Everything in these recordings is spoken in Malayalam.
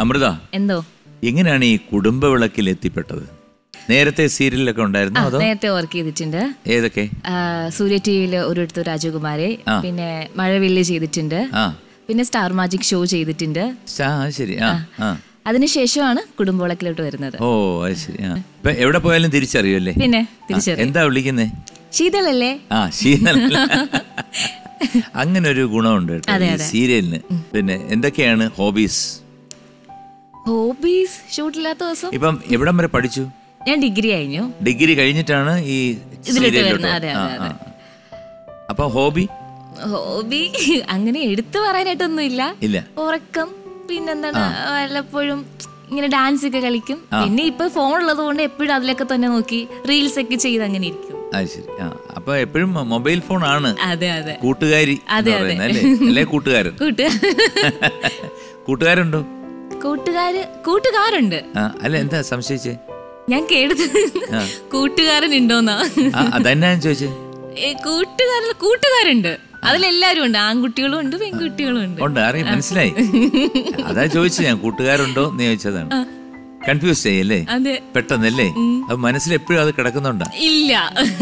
അമൃത എന്തോ എങ്ങനെയാണ് ഈ കുടുംബ വിളക്കിൽ എത്തിപ്പെട്ടത് നേരത്തെ സീരിയലൊക്കെ ഉണ്ടായിരുന്നു ആ, അതോ നേരത്തെ വർക്ക് ചെയ്തിട്ടുണ്ട് ഏതൊക്കെ ആ, സൂര്യ ടി വിയിൽ ഒരിടത്ത് രാജകുമാരി പിന്നെ മഴവില്ല് ചെയ്തിട്ടുണ്ട് ആ പിന്നെ സ്റ്റാർ മാജിക് ഷോ ചെയ്തിട്ടുണ്ട് ആ അത് ശരി ആ ആ അതിനുശേഷമാണ് കുടുംബവിളക്കിലോട്ട് വരുന്നത് ഓ അത് ശരി ആ ഇപ്പൊ എവിടെ പോയാലും തിരിച്ചറിയുമല്ലേ പിന്നെ ആ, തിരിച്ചറിയാം എന്താ വിളിക്കുന്നേ ശീതളല്ലേ ആ ശീതൾ അങ്ങനെ ഒരു ഗുണമുണ്ട് കേട്ടോ ഈ സീരിയലിന് പിന്നെ എന്തൊക്കെയാണ് ഹോബീസ് ഹോബീസ് ഷൂട്ടില്ലാത്ത ദിവസം ഇപ്പം എവിടം വരെ പഠിച്ചു ഞാൻ ഡിഗ്രി കഴിഞ്ഞു ഡിഗ്രി കഴിഞ്ഞിട്ടാണ് ഈ ഇതിലോട്ട് സീരിയലിലോട്ട് വരുന്നത്, അതെ, ആ, അതെ, ആ. അപ്പൊ ഹോബി ഹോബി അങ്ങനെ എടുത്തു പറയാനായിട്ടൊന്നും ഇല്ല ഇല്ല ഉറക്കം പിന്നെന്താണ് വല്ലപ്പോഴും ഇങ്ങനെ ഡാൻസ് ഒക്കെ കളിക്കും പിന്നെ ഇപ്പൊ ഫോൺ ഉള്ളത് കൊണ്ട് എപ്പോഴും അതിലൊക്കെ തന്നെ നോക്കി റീൽസ് ഒക്കെ ചെയ്ത് അങ്ങനെ ഇരിക്കും അത് ശരി ആ അപ്പൊ എപ്പോഴും മൊബൈൽ ഫോൺ ആണ് അതെ അതെ കൂട്ടുകാരി എന്ന് അതെ, പറയുന്നത് അല്ലേ അല്ലേ കൂട്ടുകാരൻ കൂട്ട് കൂട്ടുകാരുണ്ടോ കൂട്ടുകാര് കൂട്ടുകാരുണ്ട് ആ അല്ല എന്താ സംശയിച്ചേ ഞാൻ കേട്ടത് കൂട്ടുകാരൻ ഉണ്ടോന്നാ ആ അതന്നെ ഞാൻ ചോദിച്ചേ ഏ, കൂട്ടുകാരിൽ കൂട്ടുകാരുണ്ട് അതിലെല്ലാരും ഉണ്ട് ആൺകുട്ടികളും ഉണ്ട് പെൺകുട്ടികളും ഉണ്ട് ഉണ്ട് അറിയാം മനസ്സിലായി അതാ ചോദിച്ചത് ഞാൻ കൂട്ടുകാരുണ്ടോ എന്ന് ചോദിച്ചതാണ് കൺഫ്യൂസ് ചെയ്യല്ലേ അതെ പെട്ടെന്നല്ലേ അത് മനസ്സിൽ എപ്പോഴും അത് കിടക്കുന്നുണ്ടാ ഇല്ല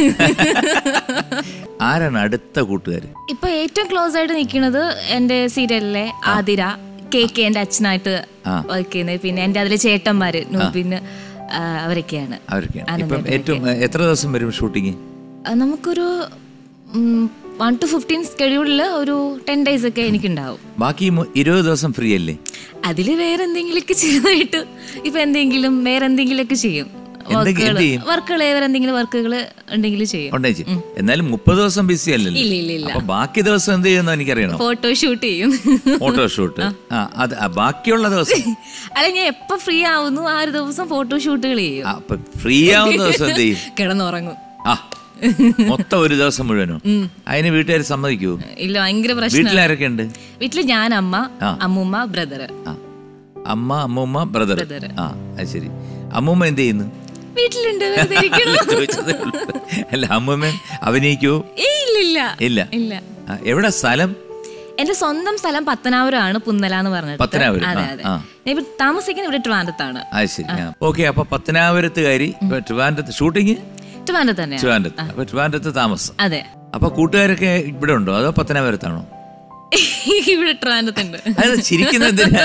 ആരാണ് അടുത്ത കൂട്ടുകാർ ഇപ്പൊ ഏറ്റവും ക്ലോസ് ആയിട്ട് നിൽക്കുന്നത് എന്റെ സീരിയലിലെ ആതിര കെ കെ എന്റെ അച്ഛനായിട്ട് വർക്ക് ചെയ്യുന്നത് പിന്നെ എന്റെ അതിലെ ചേട്ടന്മാര് നൂപിന് ആ, അവരൊക്കെയാണ് അവരൊക്കെയാണ് ഇപ്പം ഏറ്റവും എത്ര ദിവസം വരും ഷൂട്ടിങ് ആ, നമുക്കൊരു വൺ ടു ഫിഫ്റ്റീൻ സ്കെഡ്യൂളിൽ ഒരു ടെൻ ഡേയ്സ് ഒക്കെ എനിക്കുണ്ടാവും ബാക്കി മു- ഇരുപത് ദിവസം ഫ്രീ അല്ലേ അതില് വേറെ എന്തെങ്കിലുമൊക്കെ ചെറുതായിട്ട് ഇപ്പൊ എന്തെങ്കിലും വേറെ എന്തെങ്കിലുമൊക്കെ ചെയ്യും എന്തൊക്കെ- എന്ത് ചെയ്യും? വർക്കുകൾ വേറെ എന്തെങ്കിലും വർക്കുകൾ ഉണ്ടെങ്കിൽ ചെയ്യും ഉണ്ടേ ചേച്ചി എന്നാലും മുപ്പത് ദിവസം ബിസി അല്ലല്ലോ ഇല്ല ഇല്ല ഇല്ല അപ്പൊ ബാക്കി ദിവസം എന്ത് ചെയ്യുന്ന എനിക്കറിയണം ഫോട്ടോ ഷൂട്ട് ചെയ്യും ഫോട്ടോ ഷൂട്ട് ആ അത് ആ, ബാക്കിയുള്ള ദിവസം അല്ല ഞാൻ എപ്പോ ഫ്രീ ആവുന്നു ആ ഒരു ദിവസം ഫോട്ടോ ഷൂട്ടുകൾ ചെയ്യും ആ, അപ്പൊ ഫ്രീ ആവുന്ന ദിവസം എന്ത് ചെയ്യും കിടന്നുറങ്ങും ആ മൊത്തം ഒരു ദിവസം മുഴുവനോ അതിന് വീട്ടുകാർ സമ്മതിക്കൂ ഇല്ല ഭയങ്കര പ്രശ്നം വീട്ടിലാരൊക്കെ ഉണ്ട് വീട്ടില് ഞാൻ അമ്മ അമ്മൂമ്മ ബ്രദർ ആ അമ്മ അമ്മൂമ്മ ബ്രദർ ആ അത് ശരി അമ്മൂമ്മ എന്ത് ചെയ്യുന്നു വീട്ടിലുണ്ട് വെറുതെ ഇരിക്കുന്നു. ചോദിച്ചതേ ഉള്ളൂ. അല്ല അമ്മൂമ്മ അഭിനയിക്കൂ ഏയ് ഇല്ല ഇല്ല ഇല്ല ഇല്ല ആ, എവിടെ സ്ഥലം എന്റെ സ്വന്തം സ്ഥലം പത്തനാപുരമാണ് പുന്നല എന്ന് പറഞ്ഞിട്ട് പത്തനാപുരം, അതെ ആ, അതെ ആ. ഞാൻ ഇപ്പൊ താമസിക്കുന്നത് ഇവിടെ ട്രിവാൻഡത്താണ് അത് ശരി ഓക്കെ അപ്പൊ പത്തനാപുരത്തുകാരി ഇപ്പൊ ട്രിവാൻഡ്രത്ത് ഷൂട്ടിങ് ട്രിവാൻഡത്ത് തന്നെയാണ് ട്രിവാൻഡ്രത്ത് അപ്പൊ ട്രിവാൻഡ്രത്ത് താമസം അതെ അപ്പൊ കൂട്ടുകാരൊക്കെ ഇവിടെ ഉണ്ടോ അതോ പത്തനാപുരത്താണോ ഇവിടെ ട്രിവാൻഡത്തുണ്ട് അത് ചിരിക്കുന്ന എന്തിനാ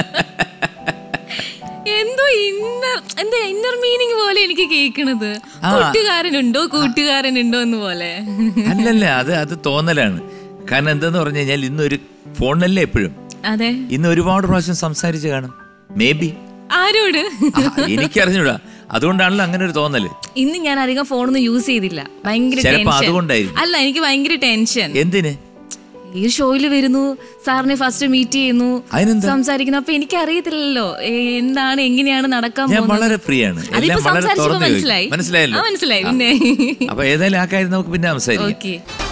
എന്തോ ഇന്നർ എന്താ ഇന്നർ മീനിങ് പോലെ എനിക്ക് കേൾക്കണത് കൂട്ടുകാരനുണ്ടോ കൂട്ടുകാരനുണ്ടോ എന്ന് പോലെ അല്ലല്ല അത് അത് തോന്നലാണ് കാരണം എന്തെന്ന് പറഞ്ഞു കഴിഞ്ഞാൽ ഇന്ന് ഒരു ഫോണിലല്ലേ എപ്പോഴും അതെ ഇന്ന് ഒരുപാട് പ്രാവശ്യം സംസാരിച്ച് കാണും മേ ബി ആരോട് എനിക്കറിഞ്ഞൂടാ അതുകൊണ്ടാണല്ലോ അങ്ങനെ ഒരു തോന്നല് ഇന്ന് ഞാൻ അധികം ഫോണൊന്നും യൂസ് ചെയ്തില്ല ഭയങ്കര ചിലപ്പോ ടെൻഷൻ അതുകൊണ്ടായിരിക്കും. അല്ല എനിക്ക് ഭയങ്കര ടെൻഷൻ എന്തിന് ഈ ഷോയിൽ വരുന്നു സാറിനെ ഫസ്റ്റ് മീറ്റ് ചെയ്യുന്നു അതിനെന്താ സംസാരിക്കുന്നു അപ്പൊ എനിക്ക് അറിയത്തില്ലല്ലോ എന്താണ് എങ്ങനെയാണ് നടക്കാൻ ഞാൻ പോകുന്നത് വളരെ ഫ്രീ ആണ് അതിപ്പോ എല്ലാം വളരെ സംസാരിച്ചപ്പോ തുറന്നു മനസ്സിലായി മനസ്സിലായല്ലോ ആ, മനസ്സിലായി പിന്നെ അപ്പൊ ഏതായാലും ആ കാര്യം നമുക്ക് പിന്നെ സംസാരിക്കാം ഓക്കെ